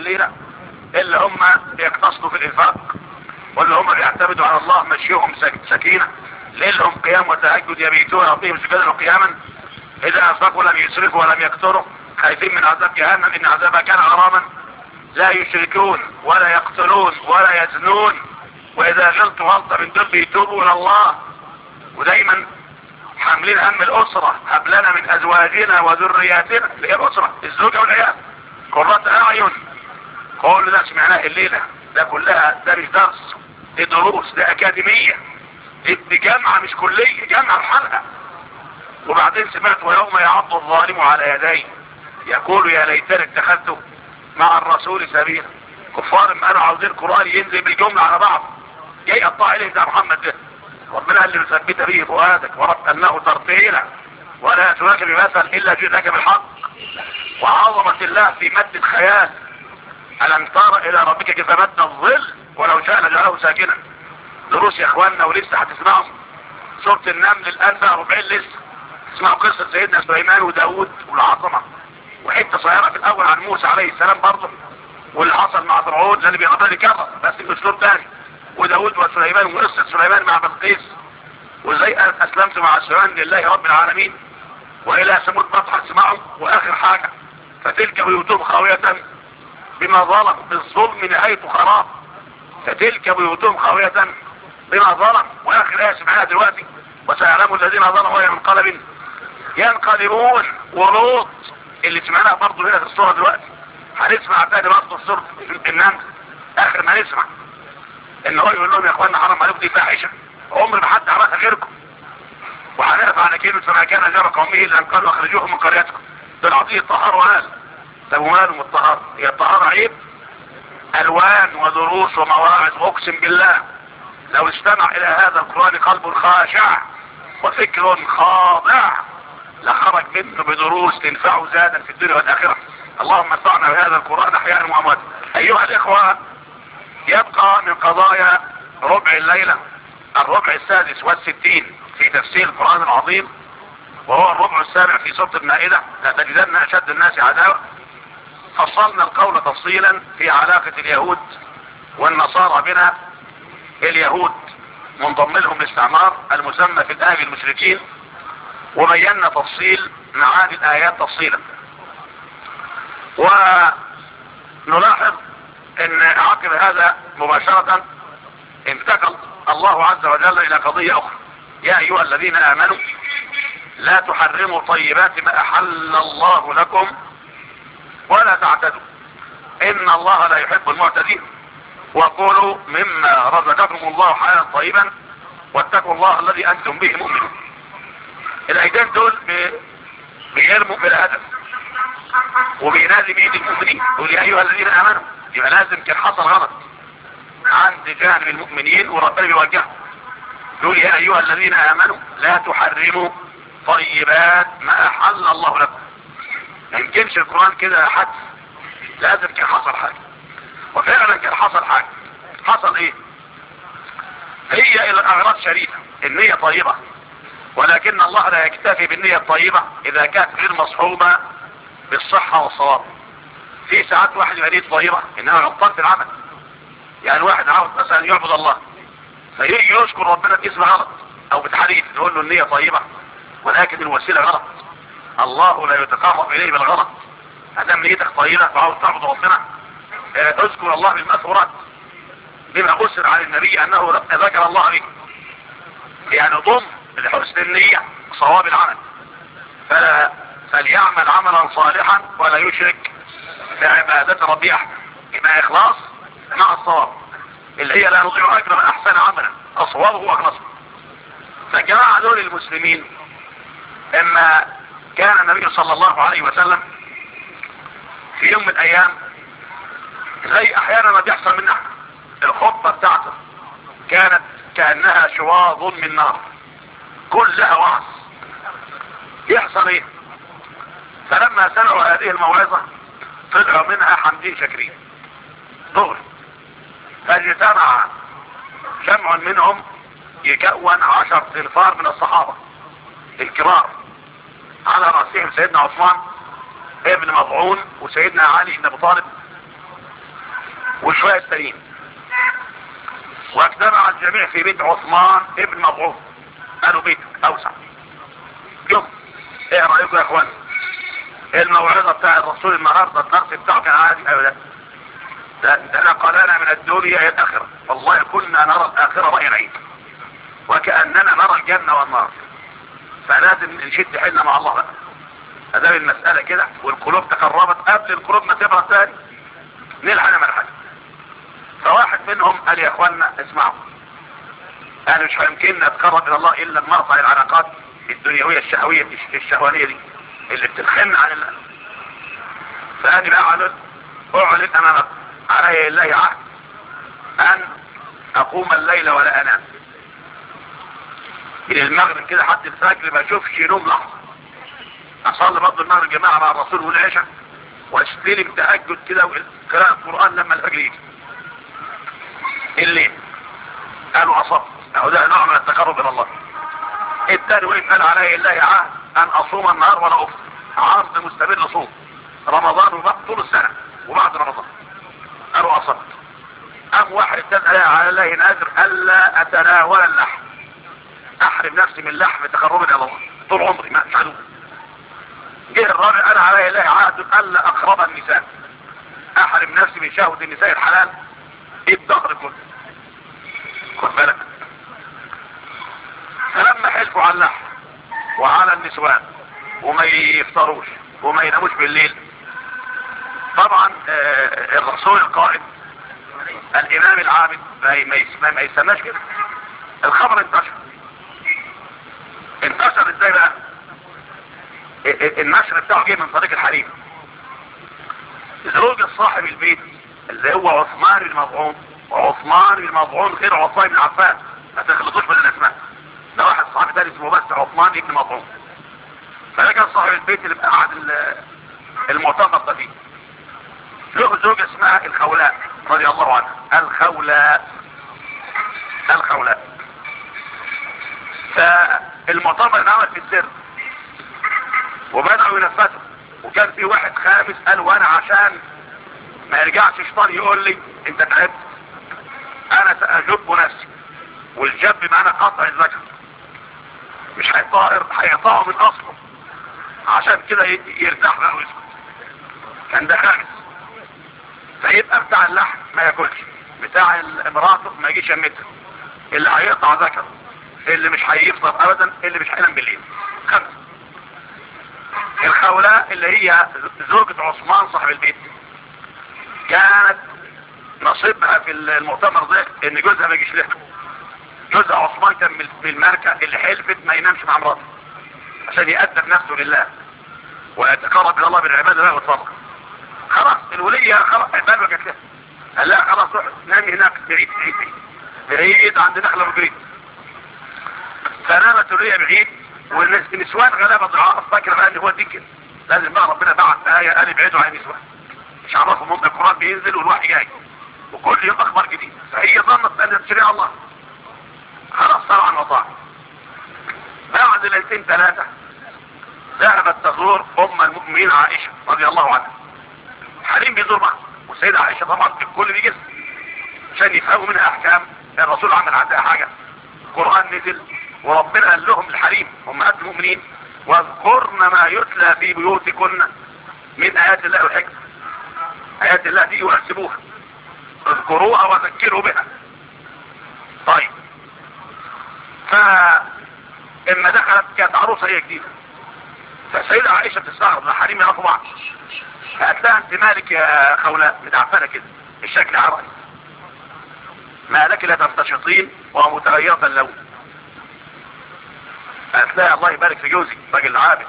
لينا اللي هم يقتصدوا في الانفاق واللي هم بيعتمدوا على الله مشيهم سك- سكينة ليلهم قيام وتهجد يبيتون ربهم سجدا وقياما اذا انفقوا لم يسرفوا ولم يقتروا خايفين من عذاب جهنم ان عذابها كان غراما لا يشركون ولا يقتلون ولا يزنون واذا غلطوا غلطة من دول بيتوبوا الى الله ودايما حاملين هم الاسرة هب لنا من ازواجنا وذرياتنا اللي هي الاسرة الزوجة والعيال قرة اعين كل ده سمعناه الليلة ده كلها ده مش درس دي دروس دي اكاديمية دي, دي جامعة مش كلية جامعة بحالها وبعدين سمعت ويوم يعض الظالم على يديه يقول يا ليتني اتخذت مع الرسول سبيلا كفار ما قالوا عاوزين القرآن ينزل بالجملة على بعض جاي قطع اليه ده محمد ده ربنا قال لي مثبت به فؤادك ورتلناه ترتيلا ولا تواكب بمثل الا جئناك بالحق وعظمة الله في مد الخيال ألم تر إلى ربك كيف مد الظل ولو شاء لجعله ساكنا دروس يا إخواننا ولسه هتسمعوا سورة النمل الآن بقى ربعين لسه اسمعوا قصة سيدنا سليمان وداود والعظمة وحتة صغيرة في الأول عن موسى عليه السلام برضه واللي حصل مع فرعون لأن بيقدر يكرر بس بأسلوب تاني وداود وسليمان وقصة سليمان مع بلقيس وازاي أسلمت مع سليمان لله رب العالمين وإلى ثمود مطحن اسمعوا وآخر حاجة فتلك بيوتهم خاوية بما ظلم بالظلم نهاية خراب فتلك بيوتهم خاوية بما ظلم واخر ايه سمعناها دلوقتي وسيعلم الذين ظلموا اي منقلب ينقلبون ولوط اللي سمعناها برضه هنا في الصورة دلوقتي هنسمع تاني برضه في سورة النمل اخر ما نسمع ان هو يقول لهم يا اخوانا حرام عليكم دي فاحشة عمر ما حد عملها غيركم وهنقف على كلمة فما كان جرى قومه الا ان قالوا اخرجوهم من قريتكم دول عطيه الطهارة وقال طب ومالهم الطهارة هي الطهارة عيب الوان ودروس ومواعظ اقسم بالله لو استمع الى هذا القرآن قلب خاشع وفكر خاضع لخرج منه بدروس تنفعه زادا في الدنيا والاخرة اللهم انفعنا بهذا القرآن احيانا وامواتا ايها الاخوة يبقى من قضايا ربع الليلة الربع السادس والستين في تفسير القرآن العظيم وهو الربع السابع في سورة المائدة لا تجدن اشد الناس عداوة فصلنا القول تفصيلا في علاقة اليهود والنصارى بنا اليهود منضم لهم الاستعمار المسمى في الآية المشركين وبينا تفصيل معاني الآيات تفصيلا ونلاحظ ان عقب هذا مباشرة انتقل الله عز وجل الى قضية اخرى يا ايها الذين امنوا لا تحرموا طيبات ما احل الله لكم ولا تعتدوا ان الله لا يحب المعتدين وقولوا مما رزقكم الله حلالا طيبا واتقوا الله الذي انتم به مؤمنون الايتين دول بيرموا بالهدف وبينادي بيد المؤمنين يقول يا ايها الذين امنوا يبقى لازم كان حصل غلط عند جانب المؤمنين وربنا بيوجههم يقول يا ايها الذين امنوا لا تحرموا طيبات ما احل الله لكم ما يمكنش القرآن كده حد لازم كان حصل حاجة وفعلا كان حصل حاجة حصل ايه هي الاغراض شريفة النية طيبة ولكن الله لا يكتفي بالنية الطيبة اذا كانت غير مصحوبة بالصحة والصواب في ساعات واحد يبقى نية طيبة انما غلطان في العمل يعني واحد عاوز مثلا يعبد الله فيجي يشكر ربنا باسم غلط او بتحريف نقول له النية طيبة ولكن الوسيلة غلط الله لا يتقرب اليه بالغلط ادام نيتك طيبة وعاوز تعبد ربنا اه اذكر الله بالمأثورات بما اسر عن النبي انه ذكر الله به يعني ضم لحسن النية صواب العمل فلا فليعمل عملا صالحا ولا يشرك بعبادة ربي احد يبقى اخلاص مع الصواب اللي هي لا نضيع اجر من احسن عملا اصوابه واخلصه فجماعة دول المسلمين اما كان النبي صلى الله عليه وسلم في يوم من الايام زي احيانا ما بيحصل منا الخطبة بتاعته كانت كأنها شواظ من نار كلها وعظ يحصل ايه فلما سمعوا هذه الموعظة طلعوا منها حمدين شاكرين ظهر فاجتمع جمع منهم يكون عشر تنفار من الصحابة الكبار على رأسهم سيدنا عثمان ابن مضعون وسيدنا علي بن ابو طالب وشوية تانيين واجتمع الجميع في بيت عثمان ابن مضعوف قالوا بيت اوسع يوم ايه رايكم يا اخوان الموعظه بتاع الرسول النهارده الدرس بتاعه كان عادي ايوه ده ده ده نقلنا من الدنيا الى الاخره والله كنا نرى الاخره راي العين وكاننا نرى الجنه والنار فلازم نشد حيلنا مع الله بقى ادام المساله كده والقلوب تقربت قبل القلوب ما تبرد تاني نلحق نعمل حاجه فواحد منهم قال يا اخوانا اسمعوا انا مش هيمكننا نتقرب الى الله الا بمرفع العلاقات الدنيويه الشهويه الشهوانيه دي اللي بتتخن عن الله فاني بقى اعلن اعلن امامك علي الله عهد ان اقوم الليل ولا انام من المغرب كده حتى الفجر ما اشوفش نوم لحظه اصلي برضه المغرب جماعه مع الرسول والعشاء واستلم تهجد كده وقراءة القرآن لما الفجر يجي الليل قالوا اصبت اهو ده نوع من التقرب الى الله التاني وقف قال علي الله عهد ان اصوم النهار ولا افطر عرض مستمر صوم رمضان وبعد طول السنة وبعد رمضان قالوا اصبت ام واحد التاني قال على الله نادر الا اتناول اللحم احرم نفسي من اللحم تقربا الى الله طول عمري ما مش عدو جه الرابع قال علي الله عهد الا اقرب النساء احرم نفسي من شهوة النساء الحلال الدهر كله خد بالك فلما حلفوا على اللحم وعلى النسوان وما يفطروش وما يناموش بالليل طبعا آه الرسول القائد الامام العابد ما, ما يسماش كده الخبر انتشر انتشر ازاي بقى النشر بتاعه جه من طريق الحريم زوج صاحب البيت اللي هو عثمان بن مظعون وعثمان بن مظعون غير عثمان بن عفان ما تخلطوش بين الاسماء ده واحد صاحب تاني اسمه بس عثمان بن مظعون فده كان صاحب البيت اللي قاعد المعتقد ده فيه له زوجة اسمها الخولاء رضي الله عنها الخولاء الخولاء فالمؤتمر انعمل في السر وبدأوا ينفذوا وكان في واحد خامس قال وانا عشان ما يرجعش شيطان يقول لي انت تعبت انا ساجب نفسي والجب معنى قطع الذكر مش هيطائر هيقطعه من اصله عشان كده يرتاح بقى ويسكت كان ده خامس فيبقى بتاع اللحم ما ياكلش بتاع امراته ما يجيش يمتها اللي هيقطع ذكر اللي مش هيفطر ابدا اللي مش هينام بالليل خمسه الخولاء اللي هي زوجة عثمان صاحب البيت كانت نصيبها في المؤتمر ده ان جوزها ما يجيش لها جوزها عثمان كان من الماركة اللي حلفت ما ينامش مع مراته عشان يأدب نفسه لله ويتقرب الى الله بالعبادة لا والصدقة خلاص الولية خلاص عبادة ما كانت لها قال لها خلاص روح نامي هناك بعيد بعيد بعيد, بعيد عند نخلة وجريد فنامت الولية بعيد والنسوان غلابة ضعاف فاكرة بقى ان هو ذكر لازم بقى ربنا بعت آية قال ابعدوا عن النسوان مش عرفوا ممكن القرآن بينزل والوحي جاي وكل يوم اخبار جديد فهي ظنت ان تشريع الله خلاص طبعا وطاع بعد ليلتين ثلاثة ذهبت تزور ام المؤمنين عائشة رضي الله عنها حريم بيزور معها والسيدة عائشة طبعا الكل بيجلس عشان يفهموا منها احكام الرسول عمل عندها حاجة القرآن نزل وربنا قال لهم الحريم امهات المؤمنين واذكرن ما يتلى في بيوتكن من ايات الله والحكمة ايات الله دي يحسبوها اذكروها وذكروا بها طيب فاما دخلت كانت عروسة هي جديدة فالسيدة عائشة بتستغرب الحريم يعرفوا بعض قالت لها انت مالك يا خولاء متعفنة كده الشكل عرقي ما لك لا تمتشطين ومتغيرة اللون هتلاقي الله يبارك في جوزي راجل عابد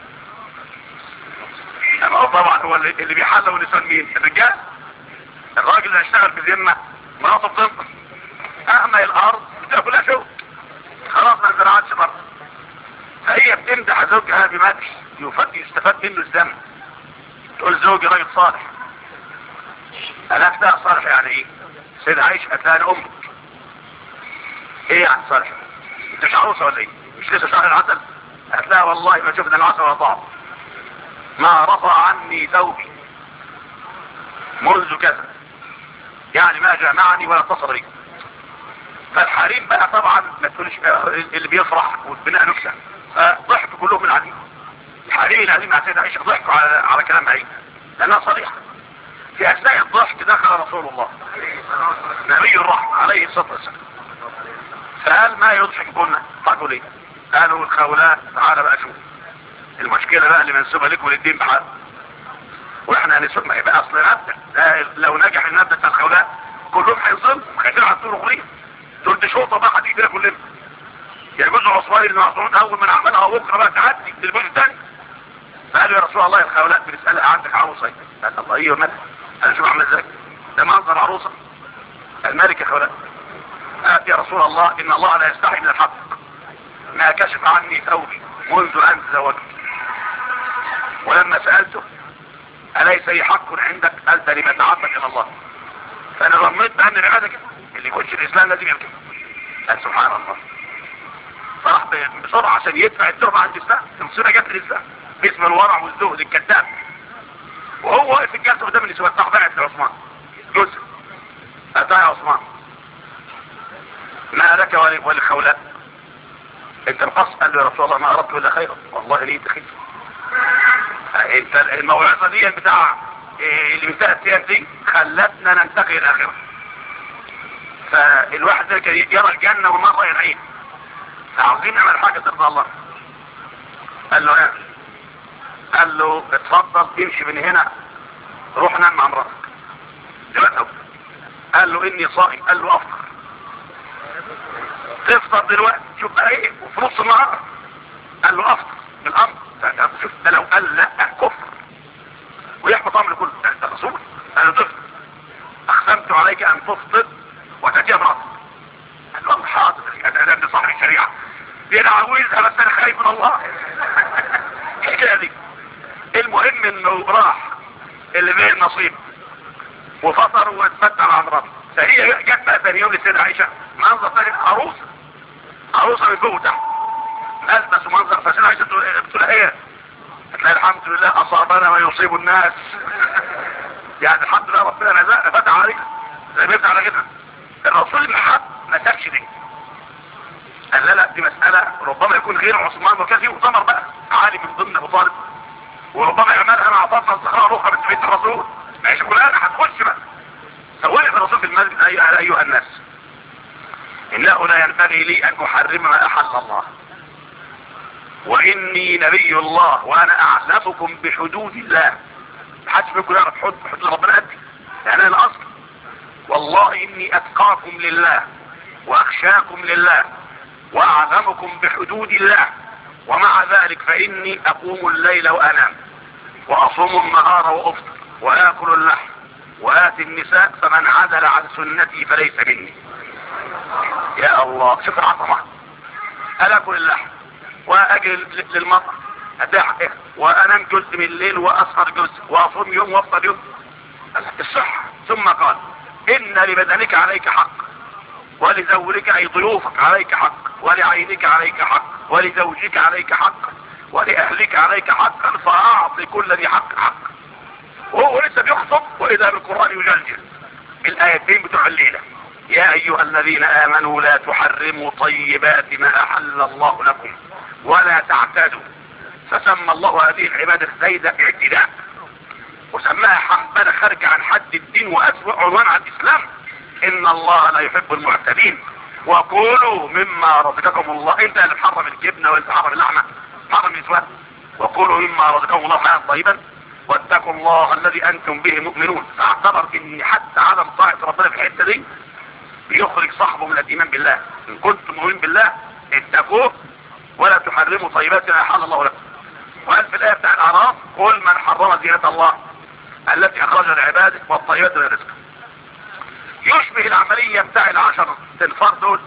اما هو طبعا هو اللي, اللي بيحلى ونسان مين الرجال الراجل اللي هيشتغل بذمه مراته بتنقص اهمل الارض بتاكلها شو خلاص ما زرعتش برضه فهي بتمدح زوجها بمدح يستفاد منه الذم تقول زوجي راجل صالح انا افتاء صالح يعني ايه سيد عايش هتلاقي امك ايه يعني صالح انت مش عروسه ولا ايه مش لسه شهر العسل هتلاقي والله ما شفنا العسل ولا طعم ما رفع عني ثوبي منذ كذا يعني ما جامعني ولا اتصل بي فالحريم بقى طبعا ما تقولش اللي بيفرح والبناء نكسه فضحكوا كلهم من عليه الحريم العظيم مع سيدة عائشة ضحكوا على, على كلام عيد لانها صريحة في اثناء الضحك دخل رسول الله نبي الرحمة عليه الصلاة والسلام فقال ما يضحك كنا قالوا ليه قالوا الخولاء تعالى بقى شوف المشكلة بقى اللي منسوبة لكم للدين بحال واحنا هنسوق ما يبقى اصل نبدأ لو نجح النبدأ بتاع الخولاء كلهم هيظلموا خايفين على الطرق اغريه دول دي شوطة بقى هتيجي فينا كلنا يجوز عثمان اللي معصومين اول ما نعملها بكره بقى تعدي للبيت الثاني فقالوا يا رسول الله الخولاء بنسألها عندك عروسة قال الله ايوه مالك انا شوف عامل ازاي ده منظر عروسة الملك يا خولاء قال يا رسول الله ان الله لا يستحي من الحق ما كشف عني ثوبي منذ ان تزوجت ولما سألته أليس لي حق عندك قال ده لما تعبد إلى الله فأنا ظنيت بأن العبادة كده اللي يخش الإسلام لازم يعمل كده قال سبحان الله فراح بسرعة عشان يدفع التهمة عند الإسلام المصيبة جت الإسلام باسم الورع والزهد الكذاب وهو واقف في الجلسة قدام النسوان راح بعت لعثمان جزء أتى يا عثمان ما لك ولخولاء انت القص قال له يا رسول الله ما اردت الا خيرا والله لي خير انت الموعظه دي بتاع إيه اللي من ثلاث ايام دي خلتنا ننتقي الاخره فالواحد ده كان يرى الجنه ومره يرعيه عاوزين نعمل حاجه ترضى الله قال له ايه قال له اتفضل امشي من هنا روح نام مع مراتك دلوقتي قال له اني صائم قال له افطر تفطر دلوقتي شوف بقى ايه وفي نص النهار قال له افطر الامر شوف ده لو قال لا كفر ويحبط امر كله ده انت رسول انا طفل اقسمت عليك ان تفطر وتاتي امراتك قال له حاضر انا ابن صاحب الشريعه دي انا عاوزها بس انا خايف من الله الحكايه دي المهم انه راح اللي بيه النصيب وفطر واتمتع مع مراته فهي جت بقى ثاني يوم للسيدة عائشة منظر ثاني عروسة عروسة من فوق وتحت ألبس منظر فالسيدة عائشة بتقول ايه هتلاقي الحمد لله أصابنا ما يصيب الناس يعني الحمد لله ربنا نزل فتح علينا زي ما على كده الرسول المحب ما سابش دي قال لا لا دي مسألة ربما يكون غير عثمان وكان في مؤتمر بقى عالي من ضمن أبو طالب وربما يعملها مع طرف الصخرة أخرى من بيت الرسول ماشي كلها هتخش بقى فوقف الرسول في المسجد أيها, أيها الناس إنه لا ينبغي لي أن أحرم ما أحل الله وإني نبي الله وأنا أعلمكم بحدود الله محدش منكم يعرف حدود حدود ربنا قدي يعني أنا الأصل والله إني أتقاكم لله وأخشاكم لله وأعلمكم بحدود الله ومع ذلك فإني أقوم الليل وأنام وأصوم النهار وأفطر وآكل اللحم وآتي النساء فمن عدل عن سنتي فليس مني يا الله شوف العظمة أنا أكل اللحم وأجي للمطر أدعك وأنام جزء من الليل وأسهر جزء وأصوم يوم وأفطر يوم الصحة ثم قال إن لبدنك عليك حق ولزوجك أي ضيوفك عليك حق ولعينك عليك حق ولزوجك عليك حق ولأهلك عليك حقا فأعط كل ذي حق حق وهو لسه بيخطب وإذا بالقرآن يجلجل الآيتين بتوع الليلة يا أيها الذين آمنوا لا تحرموا طيبات ما أحل الله لكم ولا تعتادوا فسمى الله هذه العبادة زيدة اعتداء وسماها حنبلة خارجة عن حد الدين وأسوأ عنوان على الإسلام إن الله لا يحب المعتدين وكلوا مما رزقكم الله انت اللي محرم الجبنة وانت محرم اللحمة محرم الاسواد وكلوا مما رزقكم الله حياة طيبا واتقوا الله الذي انتم به مؤمنون فاعتبر ان حتى عدم طاعة ربنا في الحتة دي بيخرج صاحبه من الايمان بالله ان كنتم مؤمنين بالله اتقوه ولا تحرموا طيبات ما احل الله لكم وقال في الايه بتاع الاعراف قل من حرم زينة الله التي اخرج لعباده والطيبات من الرزق يشبه العملية بتاع العشر تنفار دول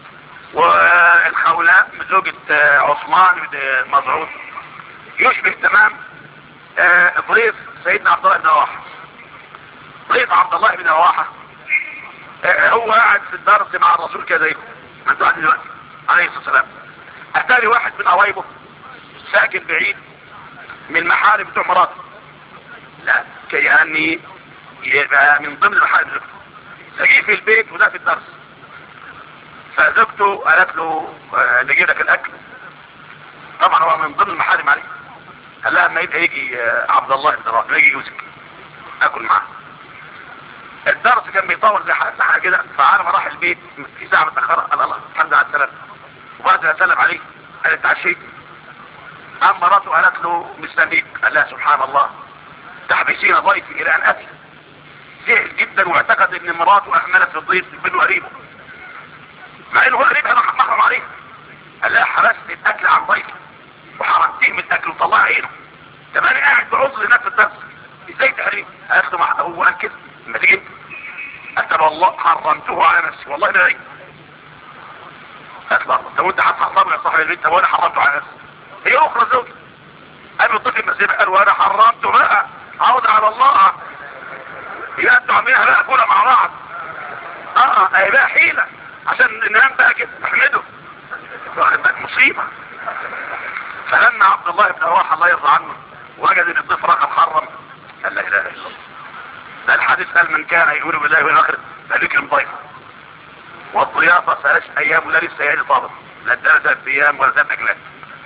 والخولاء زوجة عثمان بن مزعود يشبه تمام ضيف سيدنا عبد الله بن رواحه ضيف عبد الله بن رواحه هو قاعد في الدرس مع الرسول كده زيكم ما انتوا قاعدين دلوقتي عليه الصلاه والسلام اتاني واحد من قرايبه ساكن بعيد من المحارم بتوع مراته لا كيعني يبقى من ضمن المحارم زوجته فجي في البيت وده في الدرس فزوجته قالت له آه، نجيب لك الاكل طبعا هو من ضمن المحارم عليه قال لها اما يبقى يجي آه، عبد الله بن رافع يجي يوسف اكل معاه الدرس كان بيطول زي حاجه كده فعلى ما راح البيت في ساعه متاخره قال الله الحمد لله على السلامه وبعد ما سلم عليه قال اتعشيت قام مراته قالت له مستنيك قال لها سبحان الله تحبسين ضيفي الى ان اتي زعل جدا واعتقد ان مراته اهملت في الضيف منه قريبه مع انه هو قريب انا محرم عليه قال لها حبست الاكل عن ضيفي وحرمتيه من الاكل وطلع عينه طب انا قاعد بعذر هناك في الدرس ازاي تحريم قالت له ما هو قال كده لما تيجي انت قال والله حرمته على نفسي والله ما عيب قالت له طب وانت هتحرمه يا صاحب البيت طب وانا حرمته على نفسي هي اخرى زوجي قام الطفل المسيح قال وانا حرمته بقى عوض على الله يبقى انتوا عاملينها بقى كلها مع بعض اه اهي بقى حيله عشان ننام بقى كده نحمده واخد بالك مصيبه فلما عبد الله بن رواحه الله يرضى عنه وجد ان الضيف رقم حرم قال لا اله الا الله ده الحديث قال من كان يؤمن بالله والاخر فليكرم ضيفه والضيافه ثلاث ايام ولا لسه يعني طابت لا ادانا ثلاث ايام ولا ثلاث اكلات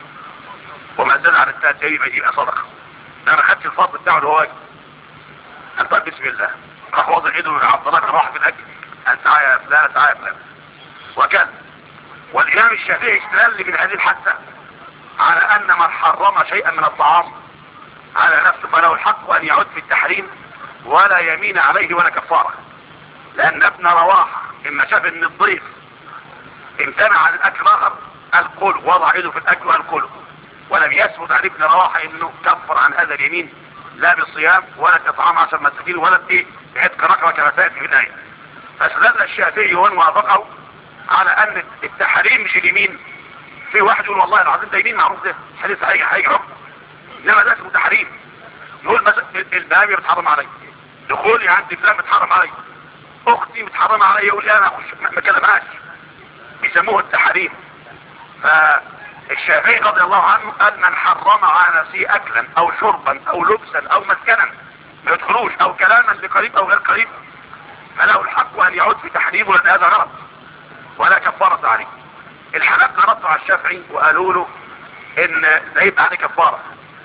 وما زاد عن الثلاث ايام يبقى صدقه ده انا خدت الفضل بتاعه اللي هو قال طيب بسم الله راح وضع ايده عبد الله راح في الاكل قال تعالى يا فلان تعالى يا فلان وكان والامام الشافعي استدل من هذه الحادثه على ان من حرم شيئا من الطعام على نفسه فله الحق ان يعود في التحريم ولا يمين عليه ولا كفاره لان ابن رواحه اما شاف ان الضيف امتنع عن الاكل اخر الكل وضع ايده في الاكل والكله ولم يثبت عن ابن رواحه انه كفر عن هذا اليمين لا بالصيام ولا كطعام عشر مساكين ولا بايه بعتق رقبه كما سياتي في الآية فاستدل الشافعي وان وافقه على ان التحريم مش اليمين في واحد يقول والله العظيم ده يمين معروف ده حديث هيجي هيجي انما ده اسمه تحريم يقول مثلا البهامي بتحرم علي دخولي عندي فلان بتحرم علي اختي بتحرم علي يقول لي انا اخش ما كلمهاش بيسموه التحريم فالشافعي رضي الله عنه قال من حرم على نفسه اكلا او شربا او لبسا او مسكنا ما يدخلوش او كلاما لقريب او غير قريب فله الحق ان يعود في تحريمه لان هذا غلط ولا كفارة عليه الحنابلة ردوا على الشافعي وقالوا له ان ده يبقى عليه كفارة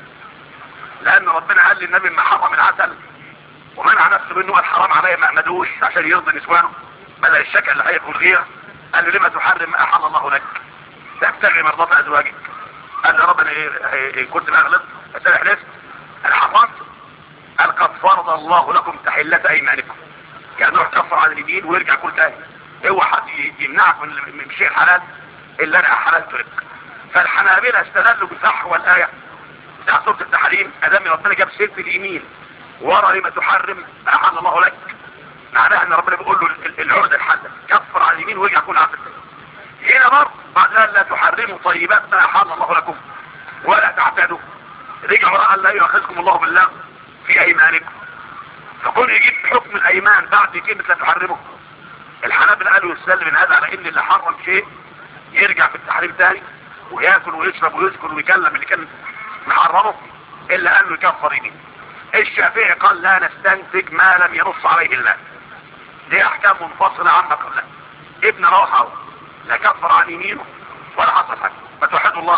لان ربنا قال للنبي ما حرم العسل ومنع نفسه منه قال حرام عليا ما اعمدوش عشان يرضي نسوانه بدل الشكل اللي هيكون غيره قال له لما تحرم ما احل الله لك تبتغي مرضات ازواجك قال له ربنا ايه إيه كنت بقى غلطت بس انا حلفت انا حرمت قال قد فرض الله لكم تحلة ايمانكم يعني روح كفر على اليمين ويرجع كل تاني اوعى حد يمنعك من من شيء حلال الا انا حللت لك فالحنابلة استدلوا بفحوى الايه بتاع سوره التحريم ادام ربنا جاب سيره اليمين ورا لما تحرم احل الله لك معناها ان ربنا بيقول له العهده الحاده كفر على اليمين ويرجع كل عقل هنا برضه بعد لا تحرموا طيبات ما احل الله لكم ولا تعتدوا رجعوا قال لا يؤاخذكم الله بالله في ايمانكم فكون يجيب حكم الايمان بعد كلمه لا تحرمه الحنابلة قالوا يستدل من هذا على ان اللي حرم شيء يرجع في التحريم تاني وياكل ويشرب ويسكن ويكلم اللي كان محرمه الا انه يكفر يمين الشافعي قال لا نستنتج ما لم ينص عليه الله دي احكام منفصلة عما قبلها ابن روحه لا كفر عن يمينه ولا حصل حاجه فتوحدوا الله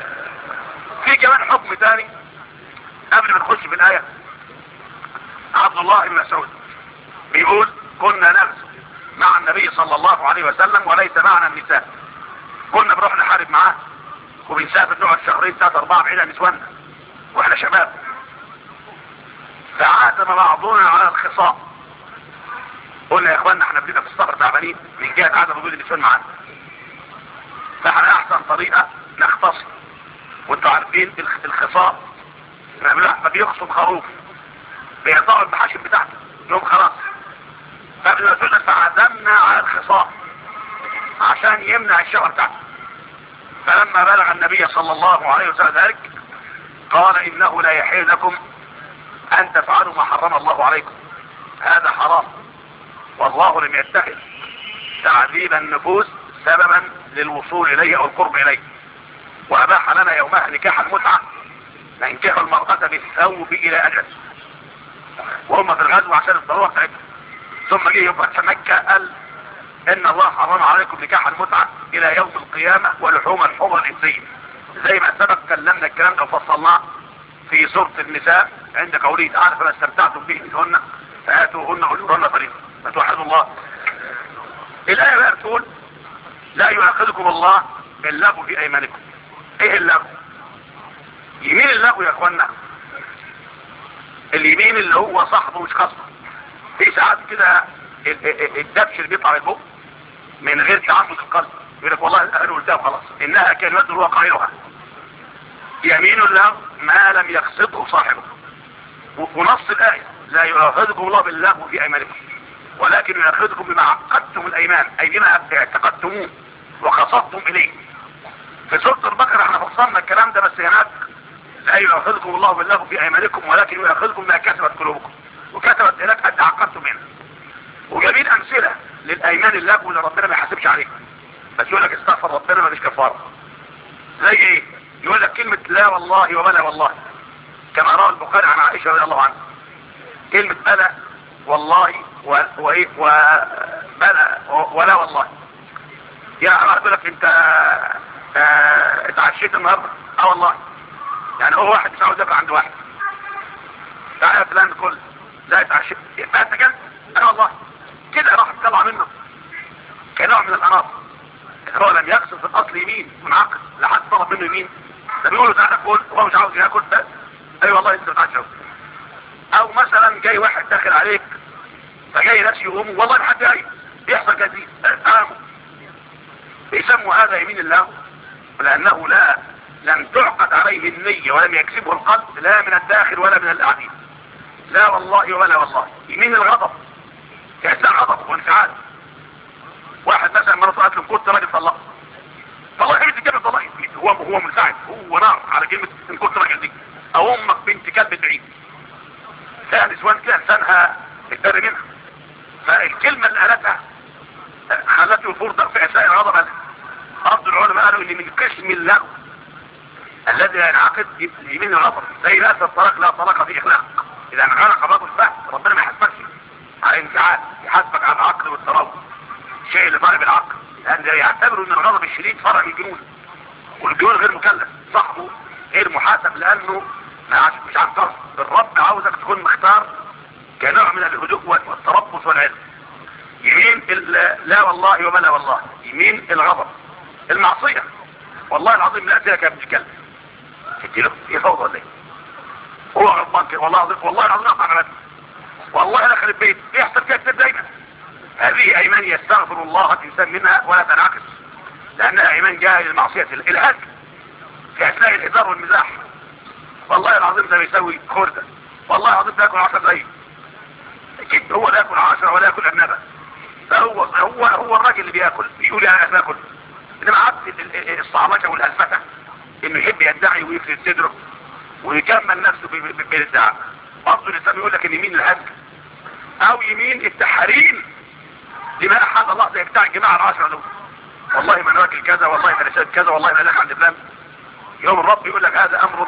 في كمان حكم تاني قبل ما نخش في الايه عبد الله بن مسعود بيقول كنا نغزو مع النبي صلى الله عليه وسلم وليس معنا النساء كنا بنروح نحارب معاه وبنسافر نقعد شهرين ثلاثة أربعة بعيد عن نسواننا واحنا شباب فعاتم بعضنا على الخصام قلنا يا اخوانا احنا بدينا في السفر تعبانين من جهة عدم وجود النسوان معانا فاحنا احسن طريقة نختصر وانتوا عارفين الخصام ما بيخصم خروف بيقطعوا المحاشم بتاعته يوم خلاص فابن مسعود فعزمنا على الخصام عشان يمنع الشهوة بتاعته فلما بلغ النبي صلى الله عليه وسلم ذلك قال انه لا يحل لكم ان تفعلوا ما حرم الله عليكم هذا حرام والله لم يتخذ تعذيب النفوس سببا للوصول اليه او القرب اليه واباح لنا يومها نكاح المتعة ننكح المرأة بالثوب الى اجل وهم في الغزو عشان الضرورة بتاعتهم ثم جه يوم فتح مكة قال ان الله حرم عليكم نكاح المتعة الى يوم القيامة ولحوم الحمر الانسية زي ما سبق كلمنا الكلام ده وفصلناه في سورة النساء عند قوله تعالى فما استمتعتم به منهن فاتوهن اجورهن طريقا فتوحدوا الله الآية بقى بتقول لا يؤاخذكم الله باللغو في ايمانكم ايه اللغو يمين اللغو يا اخوانا اليمين اللي هو صاحبه مش خصمه في ساعات كده الدبش اللي بيطلع من البق من غير تعمد القلب يقول لك والله انا قلتها خلاص انها كلمات هو قائلها يمين الله ما لم يقصده صاحبه ونص الايه لا يؤاخذكم الله باللغو في ايمانكم ولكن يؤاخذكم بما عقدتم الايمان اي بما اعتقدتموه وقصدتم اليه في سوره البقره احنا فصلنا الكلام ده بس هناك لا يؤاخذكم الله باللغو في ايمانكم ولكن يؤاخذكم ما كسبت قلوبكم وكتبت هناك قد عقدتم منه وجايبين امثله للايمان اللغو اللي ربنا ما يحاسبش عليه بس يقول لك استغفر ربنا ما فيش كفاره زي ايه يقول لك كلمه لا والله وبلا والله كما روى البخاري عن عائشه رضي الله عنها كلمه بلا والله وايه وبلا ولا والله يا واحد يقول لك انت اه اتعشيت النهارده اه والله يعني هو واحد مش عاوز ياكل عند واحد تعالى فلان كل لا اتعشيت يبقى انت كده اه والله كده راح تطلع منه كنوع من الاناط هو لم يقصد في الاصل يمين منعقد لحد طلب منه يمين ده بيقول له تعالى كل هو مش عاوز ياكل بس اي والله انت بتعشى او مثلا جاي واحد داخل عليك فجاي ناس يقوموا والله ما حد جاي بيحصل جديد قاموا بيسموا هذا يمين الله لانه لا لم تعقد عليه النية ولم يكسبه القلب لا من الداخل ولا من الاعدين لا والله ولا والله يمين الغضب كأسان غضب وانفعال واحد مثلا مراته قالت له كنت راجل طلقت طلق ايه الكلمه طلق هو هو منفعل هو نار على كلمه ان كنت راجل دي او امك بنت كلب بعيد فيها نسوان كده لسانها اتدري منها فالكلمه اللي قالتها خلته الفرصه في اساء الغضب قالها ارض العلماء قالوا ان من قسم اللغو الذي ينعقد يمين الغضب زي ناس الطلاق لا طلاق في اخلاق اذا انغلق باب الفهم ربنا ما يحاسبكش على انفعال يحاسبك على العقل والتروي الشيء اللي فرق بالعقل لان يعتبروا ان الغضب الشديد فرق من الجنون والجنون غير مكلف صاحبه غير محاسب لانه مش عن قصد الرب عاوزك تكون مختار كنوع من الهدوء والتربص والعلم يمين لا والله وما لا والله يمين الغضب المعصية والله العظيم لا اتيها كانت بتتكلم تديله ايه فوضى ولا ايه هو غضبان كده والله العظيم والله العظيم اقطع على والله دخل البيت بيحصل كده كتير دايما هذه ايمان يستغفر الله الانسان منها ولا تنعكس لانها ايمان جاهل المعصية الهك في اثناء الهزار والمزاح والله العظيم ده بيسوي خردة والله العظيم ده ياكل 10 دقايق اكيد هو لا ياكل 10 ولا ياكل ارنبه فهو هو هو الراجل اللي بياكل بيقول انا باكل انما عبد الصعبكه والهلفتة انه يحب يدعي ويفرد صدره ويكمل نفسه بالادعاء برضه الاسلام يقول لك ان يمين الهج او يمين التحريم لما احد الله زي بتاع الجماعه العشره دول والله ما ناكل كذا والله ما نشرب كذا والله ما نلك عند فلان يوم الرب يقول لك هذا امر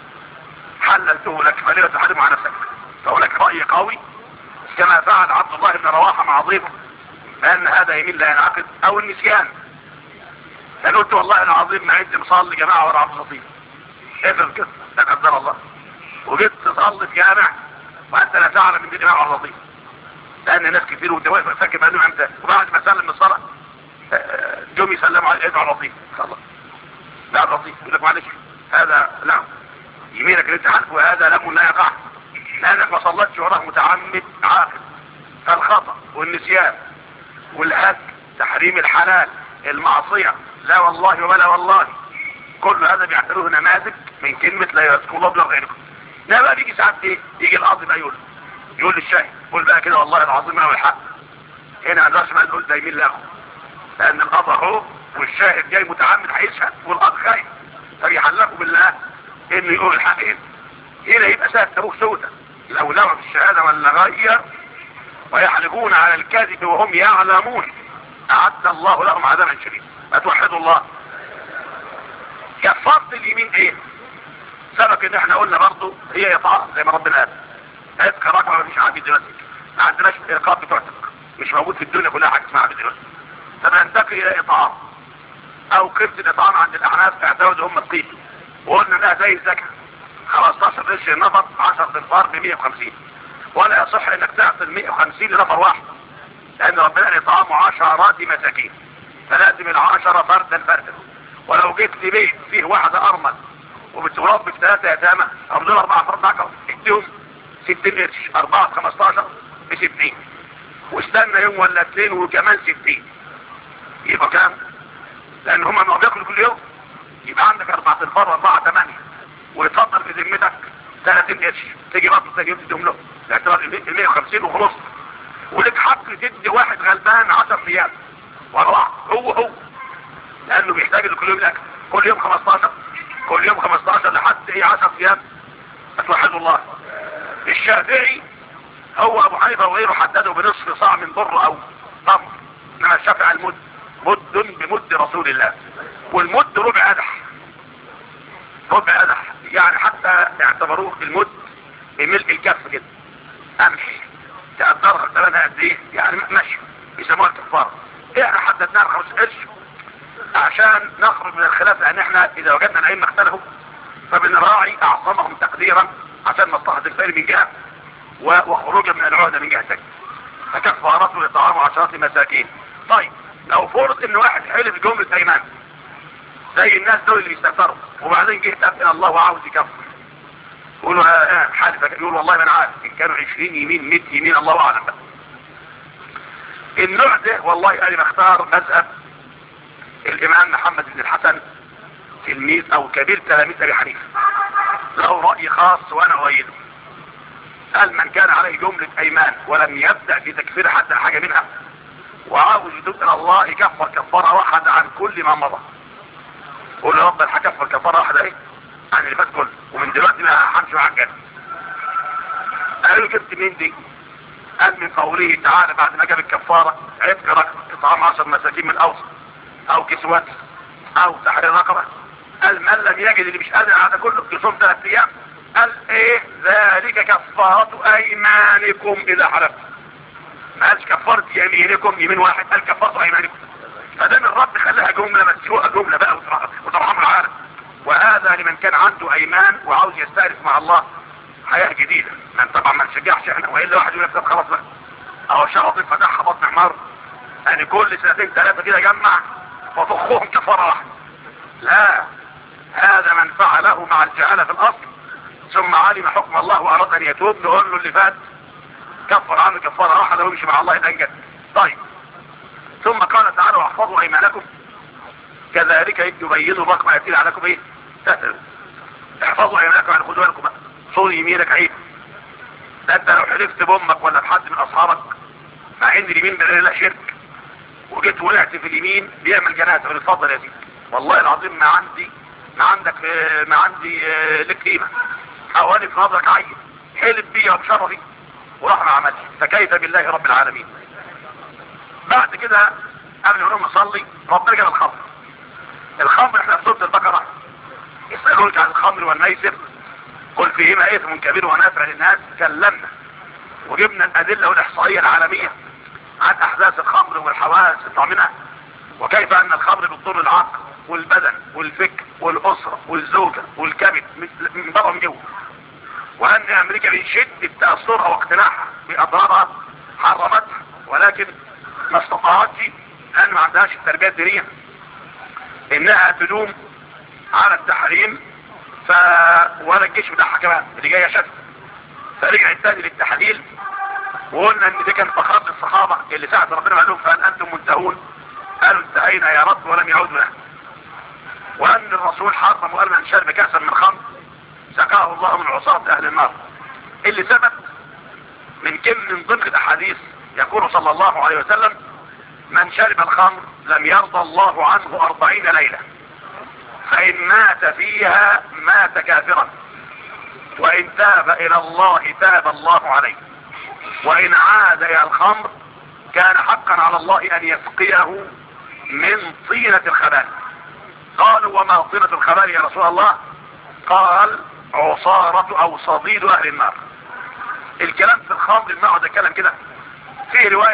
حللته لك فليه تحرمه على نفسك فاقول لك راي قوي كما فعل عبد الله بن رواحه مع ضيفه بان هذا يمين لا ينعقد او النسيان انا قلت والله انا عظيم ما عندي مصلي جماعه ورا عبد اللطيف افهم كده لا قدر الله وجيت تصلي في جامع وانت لا تعلم ان دي جماعه عبد اللطيف لان ناس كتير وانت واقف فاكر بانه امتى وبعد ما سلم من الصلاه جم يسلموا على ادعوا لطيف خلاص لا لطيف يقول لك معلش هذا لا يمينك اللي انت عارفه هذا لم لا يقع لانك ما صلتش وراه متعمد عاقل فالخطا والنسيان والهك تحريم الحلال المعصيه لا والله ولا والله كل هذا بيعتبروه نماذج من كلمه لا يذكر الله بلا غيركم لا بقى بيجي ساعات ايه يجي القاضي بقى يقول يقول للشاهد قول بقى كده والله العظيم انا الحق هنا ما نقدرش بقى نقول ده يمين له لان القاضي اهو والشاهد جاي متعمد هيشهد والقاضي خايف فبيحلفوا بالله انه يقول الحق هنا هنا يبقى سهل ابوك سودة لو لغوا في الشهاده ولا غير ويحلفون على الكذب وهم يعلمون اعد الله لهم عذابا شديدا اتوحدوا الله كفاره اليمين ايه سبق ان احنا قلنا برضه هي اطاعه زي ما ربنا قال اذكر رقم مش عندي دلوقتي ما عندناش الارقام بتوعتك مش موجود في الدنيا كلها حاجه اسمها عبد دلوقتي فبننتقل الى اطعام او قيمه الاطعام عند الاحناف اعتمدوا هم القيمه وقلنا انها زي الزكاه 15 قرش نفر 10 تنفار ب 150 ولا يصح انك تعطي 150 لنفر واحد لان ربنا قال اطعام عشرات مساكين فلازم العشرة فردا فردا ولو جيت لبيت فيه واحدة ارمل وبتربي في ثلاثة يتامى او دول اربعة فرد عقل اديهم 60 قرش اربعة 15 ب 60 واستنى يوم ولا اثنين وكمان 60 يبقى كام؟ لان هم ما بياكلوا كل يوم يبقى عندك اربعة الفار اربعة ثمانية ويتفضل في ذمتك 30 قرش تيجي بطل تيجي يوم تديهم له الاعتبار 150 وخلص ولك حق تدي واحد غلبان 10 ايام ورا بعض هو هو لانه بيحتاج كل يوم الاكل كل يوم 15 كل يوم 15 لحد ايه 10 ايام اتوحدوا الله الشافعي هو ابو حنيفه وغيره حدده بنصف صاع من بر او تمر انما الشافعي المد مد بمد رسول الله والمد ربع قدح ربع قدح يعني حتى اعتبروه المد بملء الكف كده قمح تقدرها ثمنها قد ايه يعني ماشي يسموها الكفاره احنا حددناها خمس قرش عشان نخرج من الخلاف لان احنا اذا وجدنا الائمه اختلفوا فبنراعي اعظمهم تقديرا عشان مصلحه الفقير من جهه وخروجا من العهده من جهه ثانيه فكفارته لطعام عشرات مساكين طيب لو فرض ان واحد حلف جمله ايمان زي الناس دول اللي بيستكثروا وبعدين جه تاب الله وعاوز يكفر يقولوا اه حالف يقول والله ما انا عارف ان كانوا 20 يمين 100 يمين الله اعلم بقى النوع ده والله انا بختار مذهب الامام محمد بن الحسن تلميذ او كبير تلاميذ ابي حنيفه له راي خاص وانا اؤيده قال من كان عليه جمله ايمان ولم يبدا في تكفير حتى حاجه منها وعاوز يتوب الى الله يكفر كفاره واحده عن كل ما مضى قول يا رب انا هكفر كفاره واحده ايه عن اللي فات كله ومن دلوقتي ما همشي معاك جد قالوا جبت مين دي قال من قوله تعالى بعد ما جاب الكفاره عتق رقبه اطعام 10 مساكين من اوسط او كسوات او تحرير رقبه قال من لم يجد اللي مش قادر على كله يصوم ثلاث ايام قال ايه ذلك كفارة ايمانكم اذا حلفتم ما قالش كفارة يمينكم يمين واحد قال كفارة ايمانكم فدام الرب خلاها جملة مسلوقة جملة بقى وترحم العالم وهذا لمن كان عنده ايمان وعاوز يستأنس مع الله حياة جديدة من طبعا ما نشجعش احنا والا واحد يقول لك طب خلاص بقى اهو شرط فتحها بطن حمار يعني كل سنتين ثلاثة كده جمع وفخوهم كفارة واحدة لا هذا من فعله مع الجهالة في الاصل ثم علم حكم الله واراد ان يتوب نقول له اللي فات كفر عنه كفارة واحدة ويمشي مع الله الانجد طيب ثم قال تعالى واحفظوا ايمانكم كذلك يبين الله ما يتيل عليكم ايه تأثر. احفظوا ايمانكم يعني خدوا بالكم صون يمينك عيب ده انت لو حلفت بامك ولا بحد من اصحابك مع ان اليمين من لا شرك وجيت وقعت في اليمين بيعمل جنازه اتفضل يا سيدي والله العظيم ما عندي ما عندك ما عندي لك قيمه او انا في نظرك عين حلف بيها وبشرفي وراح ما عملش فكيف بالله رب العالمين بعد كده قبل ما نقوم نصلي ربنا جاب الخمر الخمر احنا في سوره البقره يسالونك عن الخمر والميسر قل فيهما اثم كبير ونافع للناس كلمنا وجبنا الادله والاحصائيه العالميه عن احداث الخمر والحواس منها وكيف ان الخمر بتضر العقل والبدن والفكر والاسره والزوجه والكبد من بره من جوه وان امريكا بشده تاثرها واقتناعها باضرارها حرمتها ولكن ما استطاعتش لان ما عندهاش التربيه الدينيه انها تدوم على التحريم ف ولا الجيش بتاعها كمان اللي جايه شد فرجعت تاني للتحليل وقلنا ان دي كان فخر الصحابه اللي ساعه ربنا قال لهم فهل انتم منتهون قالوا انتهينا يا رب ولم يعودوا له وان الرسول حرم وقال من شرب كاسا من خمر سقاه الله من عصاة اهل النار اللي ثبت من كم من ضمن الاحاديث يقول صلى الله عليه وسلم من شرب الخمر لم يرضى الله عنه أربعين ليلة فإن مات فيها مات كافرا وإن تاب إلى الله تاب الله عليه وإن عاد إلى الخمر كان حقا على الله أن يسقيه من طينة الخبال قالوا وما طينة الخبال يا رسول الله قال عصارة أو صديد أهل النار الكلام في الخمر الماء ده كلام كده فيه رواية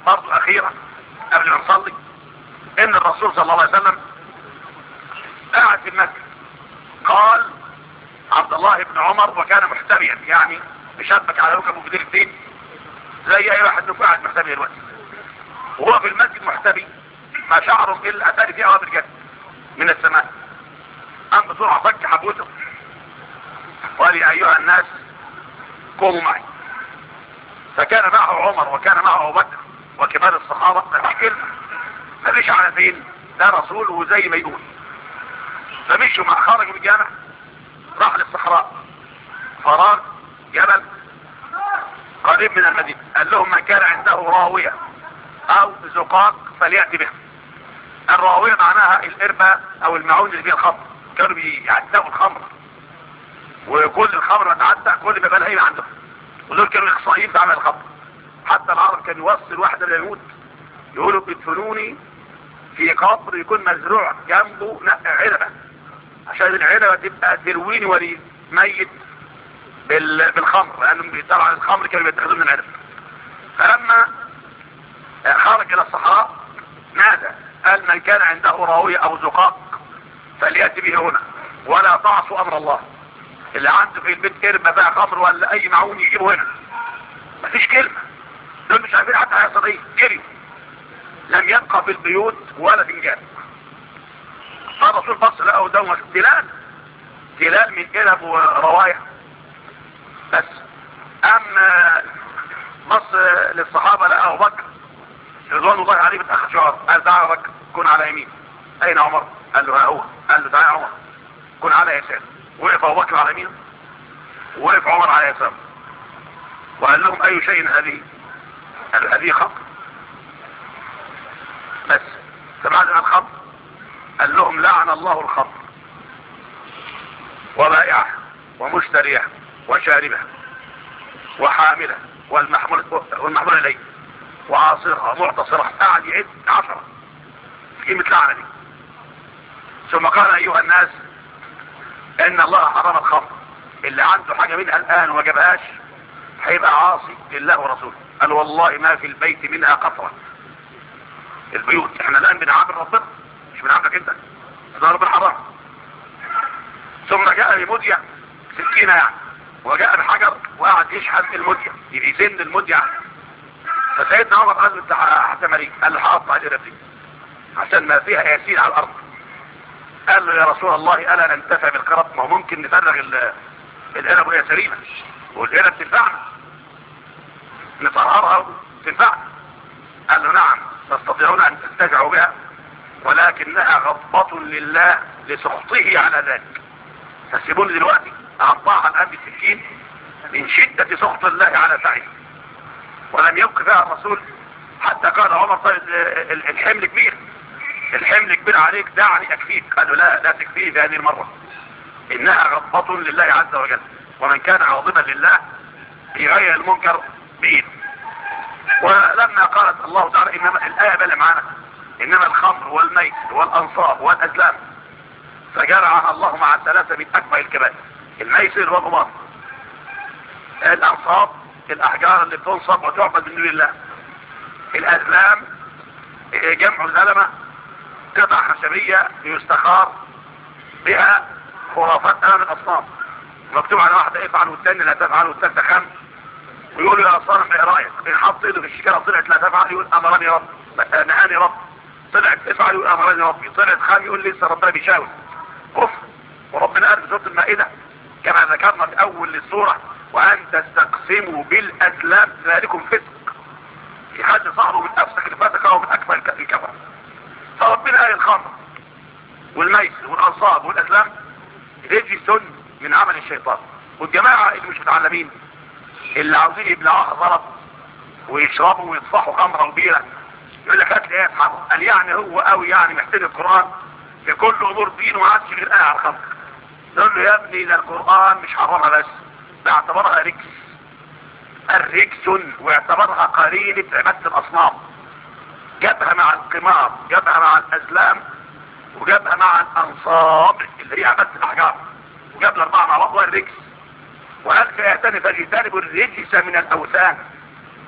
برضه اخيرة قبل ما نصلي ان الرسول صلى الله عليه وسلم قاعد في المسجد قال عبد الله بن عمر وكان محتميا يعني مشبك على ركبه في دير زي اي واحد منكم قاعد محتمي دلوقتي وهو في المسجد محتمي ما شعره الا اتاري فيه عوامل الجد من السماء قام بسرعه فك حبوته وقال يا ايها الناس قوموا معي فكان معه عمر وكان معه ابو بكر وكبار الصحابه ما فيش كلمه ما فيش على فين ده رسول وزي ما يقول فمشوا مع خرجوا من الجامع راح للصحراء فراغ جبل قريب من المدينة قال لهم من كان عنده راوية او زقاق فليأتي بها الراوية معناها القربة او المعون اللي فيها الخمر كانوا بيعتقوا الخمر وكل الخمر متعتق كل ما بقى عندهم ودول كانوا اخصائيين في عمل الخمر حتى العرب كان يوصل واحد اللي يموت يقولوا ادفنوني في قبر يكون مزروع جنبه عنبة عشان العنبة تبقى ترويني ولي ميت بالخمر لانهم طبعا الخمر كانوا بيتخذوا من العنب فلما خرج الى الصحراء نادى قال من كان عنده راوية او زقاق فليأتي به هنا ولا تعصوا امر الله اللي عنده في البيت كلمة بقى خمر ولا اي معون يجيبه هنا مفيش كلمة دول مش عارفين حتى هيحصل ايه جري لم يبقى في البيوت ولا فنجان فالرسول بص لقى قدامه تلال تلال من كلب وروايح بس اما بص للصحابة لقى ابو بكر رضوان الله عليه بتاخر شعار قال تعالى يا بكر كن على يمين اين عمر قال له ها هو قال له تعالى يا عمر كن على يسار وقف ابو بكر على يمينه وقف عمر على يساره وقال لهم اي شيء هذه قال هذه خمر بس سمعت عن الخمر قال لهم لعن الله الخمر وبائعه ومشتريه وشاربه وحامله والمحمول والمحمول اليه وعاصرها معتصرة قاعد يعد عشرة قيمة لعنة دي ثم قال ايها الناس ان الله حرم الخمر اللي عنده حاجة منها الان وما جابهاش هيبقى عاصي لله ورسوله قال والله ما في البيت منها قطرة البيوت احنا الان بنعامل ربنا مش بنعاملك انت ده ربنا حرام ثم جاء لمدية سكينة يعني وجاء بحجر وقعد يشحن المدية يزن المدية فسيدنا عمر قال له حتى مريك قال له هقطع دي رجلي عشان ما فيها ياسين على الارض قال له يا رسول الله الا ننتفع بالقرب ما هو ممكن نفرغ العنب وهي سليمه والعنب تنفعنا نطهرها تنفعنا قال له نعم تستطيعون ان تنتفعوا بها ولكنها غضبة لله لسخطه على ذلك تسيبوني دلوقتي اقطعها الان بالسكين من شدة سخط الله على سعيد ولم يبق فيها الرسول حتى قال عمر طيب الحمل كبير الحمل كبير عليك دعني اكفيك قال له لا لا تكفيه في هذه المرة انها غضبة لله عز وجل ومن كان غاضبا لله يغير المنكر بايده ولما قالت الله تعالى انما الايه بل معانا انما الخمر والميت والانصاب والازلام فجرعها الله مع الثلاثه من اكبر الكبائر الميسر والقمار الانصاب الاحجار اللي بتنصب وتعبد من دون الله الازلام جمع زلمه قطع خشبيه يستخار بها خرافات امام الاصنام مكتوب على واحده افعل والثاني لا تفعل والثالثه خمس ويقولوا يا صنم ايه رايك ان حط ايده في الشكاله طلعت لا تفعل يقول امرني رب نهاني رب طلعت افعل يقول امرني ربي طلعت خام يقول لسه ربنا بيشاور كفر وربنا قال في سوره المائده كما ذكرنا في اول السوره وان تستقسموا بالازلام ذلكم فسق في حد صاحبه من افسك الفسق او من اكبر الكفر فربنا قال الخمر والميسر والانصاب والازلام رجس من عمل الشيطان والجماعه اللي مش متعلمين اللي عاوزين يبلعوها غلط ويشربوا ويطفحوا خمره وبيره يقول لك هات لي ايه يا قال يعني هو قوي يعني محتاج القران في كل امور دين وما عادش غير ايه على الخمر نقول له يا ابني ده القران مش حرمها بس ده اعتبرها رجس الرجس واعتبرها قليلة عبادة الاصنام جابها مع القمار جابها مع الازلام وجابها مع الانصاب اللي هي عبادة الاحجار وجاب الاربعة مع بعض الرجس وقال في ايه تاني فاجتنبوا الرجس من الاوثان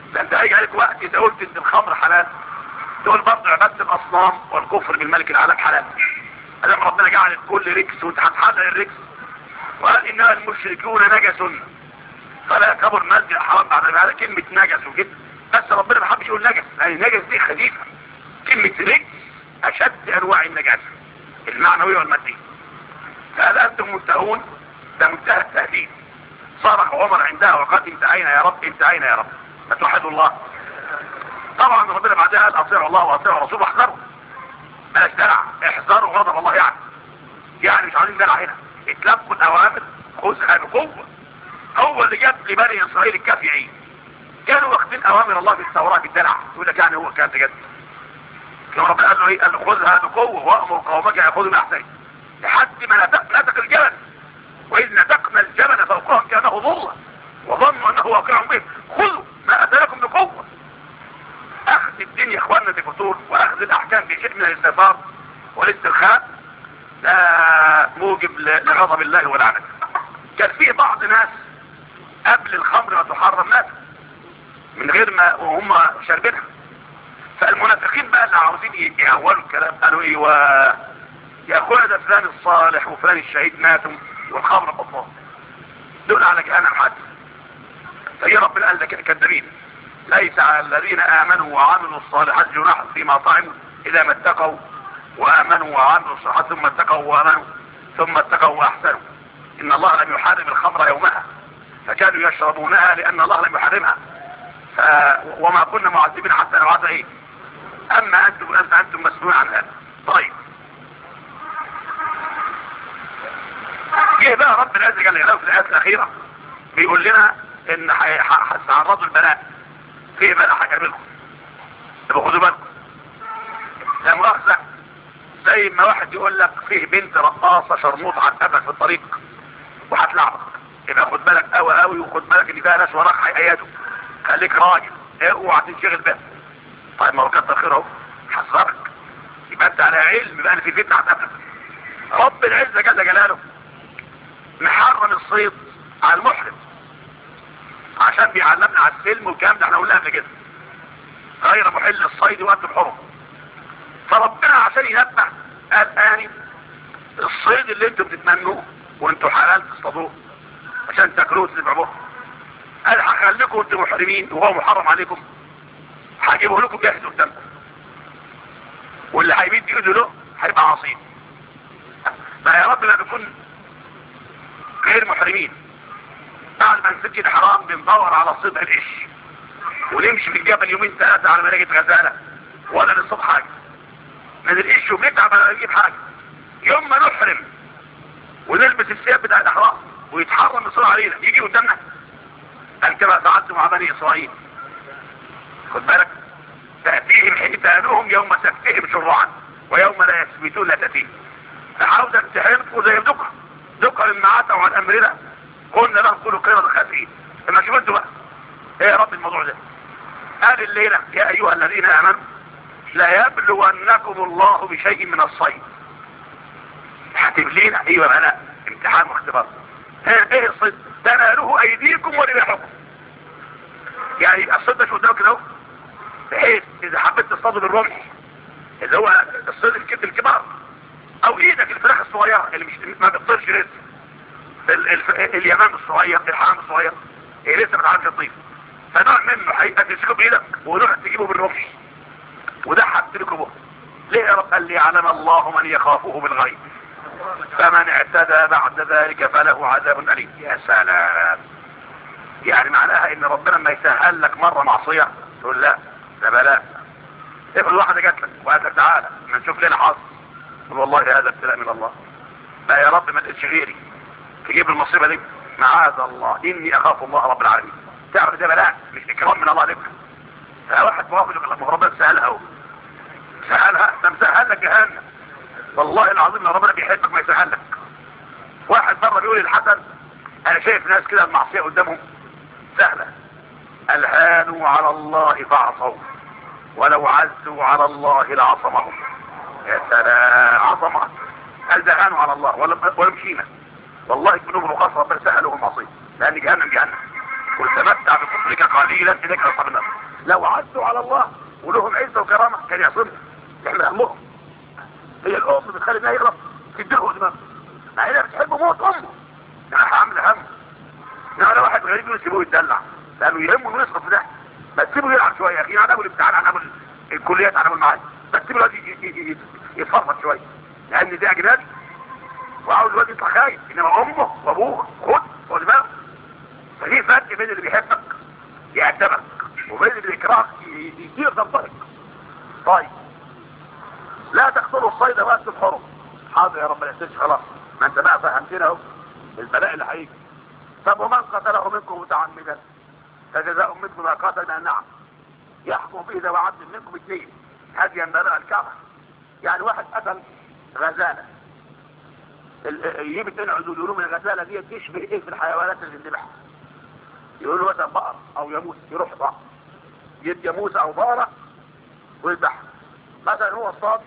ده انت هيجي عليك وقت اذا قلت ان الخمر حلال تقول برضه عباده الاصنام والكفر بالملك العالم حلال ادام ربنا جعل الكل ركس وانت هتحرق الركس وقال انما المشركون نجس فلا يعتبر مسجد حرام بعد هذا كلمه نجس وكده بس ربنا ما حبش يقول نجس يعني نجس دي خفيفه كلمه ركس اشد انواع النجاسه المعنويه والماديه فهل انتم منتهون ده منتهى التهديد صرخ عمر عندها وقد انتهينا يا رب انتهينا يا رب ما توحدوا الله طبعا ربنا بعدها قال اطيعوا الله واطيعوا الرسول واحذروا بلاش دلع احذروا غضب الله يعني يعني مش عايزين دلع هنا اتلقوا الاوامر خذها بقوه هو اللي جاب لبني اسرائيل الكافيين كانوا واخدين اوامر الله في التوراه بالدلع يقول لك يعني هو كان بجد كان ربنا قال له ايه قال له خذها بقوه وامر قومك ياخذوا من احسن لحد ما نتق الجبل واذ نتقنا الجبل فوقهم كانه ظله وظنوا انه واقع بهم خذوا ما اتاكم بقوه اخذ الدين يا اخواننا بفتور واخذ الاحكام بشيء من الاستغفار والاسترخاء ده موجب لغضب الله ولعنته كان في بعض ناس قبل الخمر ما تحرم مات من غير ما وهم شاربينها فالمنافقين بقى اللي عاوزين يهولوا الكلام قالوا ايه و يا اخويا ده فلان الصالح وفلان الشهيد ماتوا والخمر بطلان دول على جهنم حد فهي ربنا قال لك كذابين ليس على الذين امنوا وعملوا الصالحات جناح فيما طعموا اذا ما اتقوا وامنوا وعملوا الصالحات ثم اتقوا وامنوا ثم اتقوا واحسنوا ان الله لم يحرم الخمر يومها فكانوا يشربونها لان الله لم يحرمها ف... وما كنا معذبين حتى نبعث ايه اما انتم انت انتم مسؤولون عن هذا طيب جه بقى رب العزة جل جلاله في الايات الاخيره بيقول لنا ان هتعرضوا البلاء في بلاء هيقابلكم يبقى خدوا بالكم لا مؤاخذه زي ما واحد يقول لك فيه بنت رقاصه شرموطه هتقابلك في الطريق وهتلعبك يبقى خد بالك قوي قوي وخد بالك ان فيها ناس وراك هيأيدوا خليك راجل اوعى تنشغل بها طيب ما هو كتر خير اهو حذرك يبقى انت على علم بقى ان في فتنه هتقابلك رب العزه جل جلاله محرم الصيد على المحرم عشان بيعلمنا على السلم والكلام ده احنا قلنا قبل كده غير محل الصيد وانتم حرم فربنا عشان ينبه قال اني الصيد اللي انتم بتتمنوه وانتم حلال تصطادوه عشان تاكلوه وتذبحوه قال هخليكم انتم محرمين وهو محرم عليكم هجيبه لكم جاهز قدامكم واللي هيمد ايده له هيبقى عصيب ما يا رب لا نكون غير محرمين بعد ما نسكت الحرام بندور على صيد القش ونمشي في الجبل يومين ثلاثة على ما نجد غزالة ولا نصطاد حاجة من القش وبنتعب على نجيب حاجة يوم ما نحرم ونلبس الثياب بتاع الاحرام ويتحرم الصلاة علينا يجي قدامنا قال كما فعلت مع بني اسرائيل خد بالك تأتيهم حيتانهم يوم سفتهم شرعا ويوم لا يثبتون لا تأتيهم فعاوز امتحنكم زي دكر دكر من عتوا عن امرنا قلنا لهم كلوا قيمة خاسئين لما شوف انتوا بقى ايه يا رب الموضوع ده قال الليلة يا ايها الذين امنوا لا يبلونكم الله بشيء من الصيد هتبلينا ايوه بقى لا امتحان واختبار ها ايه الصيد تناله ايديكم ورماحكم يعني يبقى الصيد ده مش قدامك كده اهو بحيث اذا حبيت تصطاده بالرمح اللي هو الصيد الكبد الكبار او ايدك الفراخ الصغيرة اللي مش ما بتطيرش لسه ال ال اليمام الصغير الحمام الصغير هي لسه ما تعرفش تطير فنوع منه هيبقى تمسكه بايدك ونروح تجيبه بالرمح وده هتركبه ليه يا رب قال لي علم الله من يخافه بالغيب فمن اعتدى بعد ذلك فله عذاب أليم يا سلام يعني معناها ان ربنا ما يسهل لك مرة معصية تقول لا ده بلاء افرض واحدة جات لك وقالت لك تعالى ما نشوف ليه الحظ قل والله هذا ابتلاء من الله لا يا رب ما تقلش غيري تجيب المصيبة دي معاذ الله اني اخاف الله رب العالمين تعرف ده بلاء مش اكرام من الله لك فواحد موافق يقول لك ربنا سهلها هو سهلها ده مسهل لك جهنم والله العظيم لو ربنا بيحبك ما يسهل لك واحد مرة بيقول للحسن انا شايف ناس كده المعصية قدامهم سهلة الهانوا على الله فعصوا ولو عزوا على الله لعصمهم يا سلام عظمة قال ده هانوا على الله ولا ولا مشينا والله ذنوب الرخاص ربنا سهلهم المعصية لان جهنم جهنم قل تمتع بكفرك قليلا انك اصحاب النار لو عزوا على الله ولهم عزه وكرامه كان يصل احنا همهم هي الام بتخلي ابنها يغلط تديله دماغه مع انها بتحب موت امه يعني عامل هم يعني واحد غريب يسيبوه يتدلع لانه يهمه انه يسقط في ده ما تسيبه يلعب شويه يا اخي انا ابو الامتحان انا ابو الكليات انا ابو المعاد بس سيبه الواد يتفرط شويه لان ده اجنبي وعاوز الواد يطلع خايف انما امه وابوه خد خد بالك ففي فرق بين اللي بيحبك يعتبرك وبين اللي بيكرهك يدير ضبطك طيب لا تقتلوا الصيد وانتم حرم حاضر يا رب ما يحسنش خلاص ما انت بقى فهمتنا اهو البلاء اللي هيجي طب ومن قتله منكم متعمدا فجزاء مثل ما قتل نعم يحكم به ذو عدل منكم اثنين هديا بلاء الكعبه يعني واحد قتل غزاله يجيب اثنين عدول يقولوا من الغزاله دي تشبه ايه في الحيوانات اللي بنذبحها يقولوا مثلا بقر او جاموس يروح بقر يجيب جاموسه او بقره ويذبحها مثلا هو الصاد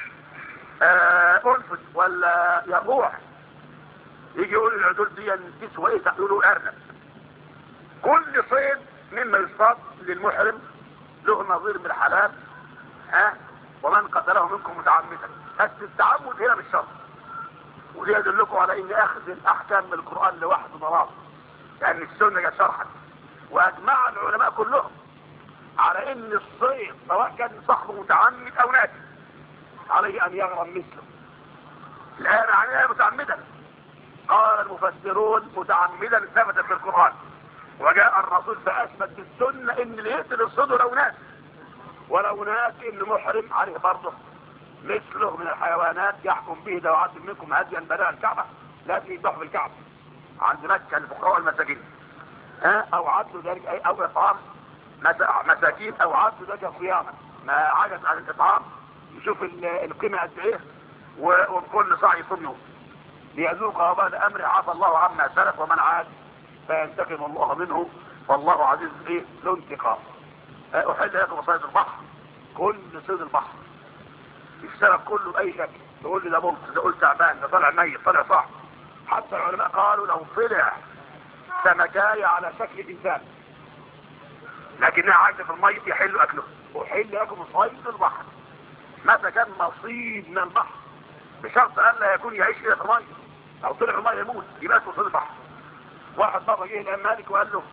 آه انفس ولا يبوع يجي يقول العدول دي تسوى ايه يقولوا ارنب كل صيد مما يصطاد للمحرم له نظير من الحلال ها ومن قتله منكم متعمدا بس التعمد هنا بالشرط ودي يدلكم على ان اخذ الاحكام من القران لوحده ضلال لان السنه جت شرحا واجمع العلماء كلهم على ان الصيد سواء كان صاحبه متعمد او ناسي عليه ان يغرم مثله لا معناها متعمدا قال المفسرون متعمدا ثبت في القران وجاء الرسول فاثبت بالسنه ان اللي يقتل الصيد لو ناس ولو ناس ان محرم عليه برضه مثله من الحيوانات يحكم به ذو عدل منكم هديا بلاء الكعبه لازم يذبحوا بالكعبه عند مكه الفقراء والمساكين ها او عدل ذلك اي او اطعام مساكين او عدل ذلك صياما ما عجز عن الاطعام يشوف القيمه قد ايه وبكل سعي يصوم يوم ليذوق وبال امره عفى الله عما سلف ومن عاد فينتقم الله منه والله عزيز ايه ذو انتقام احل لكم صيد البحر كل صيد البحر السبب كله باي شكل تقول لي ده ملط ده قول تعبان ده طالع ميت طالع صح حتى العلماء قالوا لو طلع سمكاية على شكل انسان لكنها عايشة في المية يحل اكله وحل لكم صيد البحر متى كان نصيب من البحر بشرط الا يكون يعيش الى في المية لو طلع في المية يموت يبقى اسمه صيد البحر واحد مرة جه الامام مالك وقال له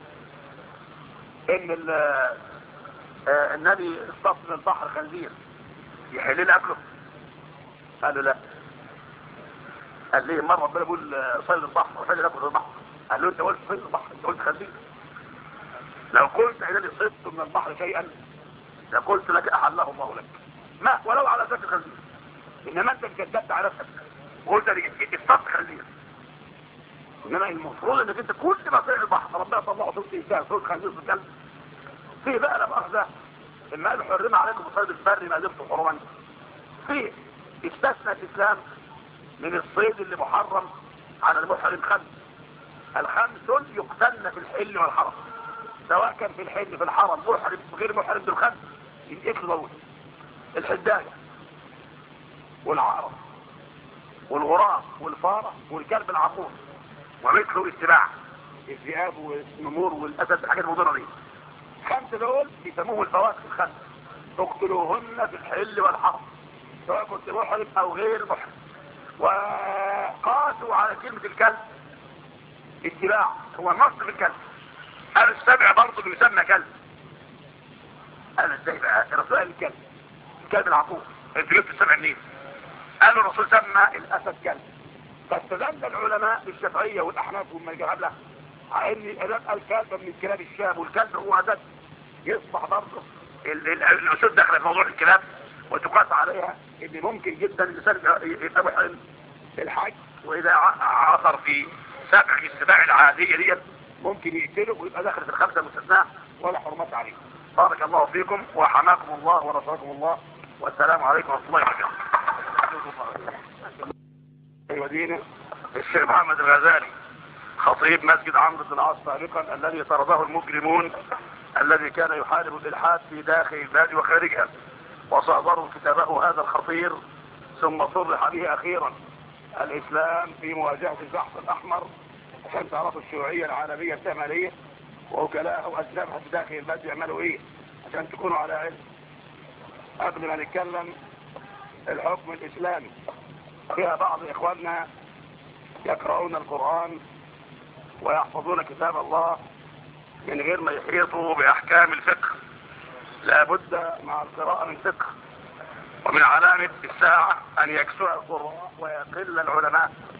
ان آه النبي اصطاد من البحر خنزير يحل لي اكله قال له لا قال لي مره ربنا بيقول صيد البحر وحل لكم البحر قال له انت قلت صيد البحر انت قلت خنزير لو قلت انني صدت من البحر شيئا لقلت لك احله الله لك ما ولو على شكل خنزير انما انت كذبت على نفسك وقلت لي اصطدت خنزير انما المفروض انك انت كل ما طلع البحر ربنا طلعه صوت انسان صوت خنزير صوت كلب في بقى لا مؤاخذه اما قال حرم عليكم الصيد البري ما دمتم حرما في استثنى الاسلام من الصيد اللي محرم على المحرم خمس الخمس يقتلن في الحل والحرم سواء كان في الحل في الحرم محرم غير محرم بالخمس ينقتل ضروري الحدايه والعقرب والغراب والفاره والكلب العقور ومثله الاتباع الذئاب والنمور والاسد الحاجات المضره دي خمسه دول بيسموهم الفواسق الخمس اقتلوهن في الحل والحرم سواء كنت محرم او غير محرم وقاسوا على كلمة الكلب اتباع هو النص في الكلب قال السبع برضه بيسمى كلب قال ازاي بقى الرسول قال الكلب الكلب العقوق انت جبت السبع منين قالوا الرسول سمى الاسد كلب فاستدل العلماء الشافعيه والاحناف وما يجرب له على ان الاداب الكلب من الكلاب الشام والكلب هو اسد يصبح برضه الاسود داخله في موضوع الكلاب وتقاس عليها ان ممكن جدا الانسان يبقى محرم في الحج واذا عثر في سبع السباع العاديه ديت ممكن يقتله ويبقى داخل في الخمسه المستثناه ولا حرمات عليه بارك الله فيكم وحماكم الله ورسولكم الله والسلام عليكم ورحمه الله وبركاته ايوه دينا الشيخ محمد الغزالي خطيب مسجد عمرو بن العاص سابقا الذي طرده المجرمون الذي كان يحارب الالحاد في داخل البلاد وخارجها وصادروا كتابه هذا الخطير ثم صرح به اخيرا الاسلام في مواجهه البحث الاحمر عشان تعرفوا الشيوعيه العالميه الثمانيه ووكلاء وأسلافها في داخل البلد يعملوا إيه عشان تكونوا على علم قبل ما نتكلم الحكم الإسلامي فيها بعض إخواننا يقرؤون القرآن ويحفظون كتاب الله من غير ما يحيطوا بأحكام الفقه لابد مع القراءة من فقه ومن علامة الساعة أن يكسر القراء ويقل العلماء